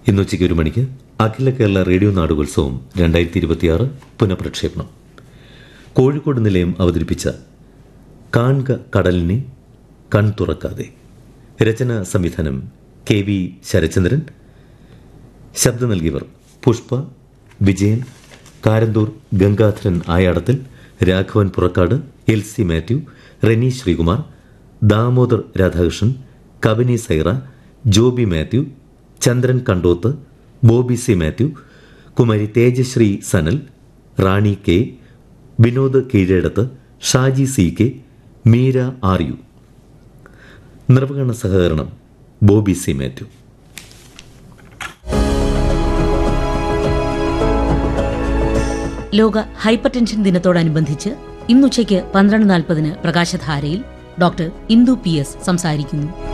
ഇന്ന് ഉച്ചയ്ക്ക് ഒരു മണിക്ക് അഖില കേരള റേഡിയോ നാടകോത്സവം രണ്ടായിരത്തി ഇരുപത്തിയാറ് പുനഃപ്രക്ഷേപണം കോഴിക്കോട് നിലയം അവതരിപ്പിച്ച കാൺക കടലിനെ കൺ തുറക്കാതെ രചന സംവിധാനം കെ വി ശരചന്ദ്രൻ ശബ്ദം നൽകിയവർ Pushpa Vijayan Karanthur Gangadharan Ayadathil Raghavan Purakkad L C Mathew Reni Sreekumar Damodar Radhakrishnan Kabani Saira Joby Mathew Chandran Kandoth Boby C Mathew Kumari Thejasree Sanal Rani K Vinod Keezhedath Shaji C K Meera R U നിർവഹണ സഹകരണം ബോബി സി മാത്യു ലോക ഹൈപ്പർ ടെൻഷൻ ദിനത്തോടനുബന്ധിച്ച് ഇന്നുച്ചയ്ക്ക് പന്ത്രണ്ട് നാൽപ്പതിന് പ്രകാശധാരയിൽ ഡോക്ടർ ഇന്ദു പി എസ് സംസാരിക്കുന്നു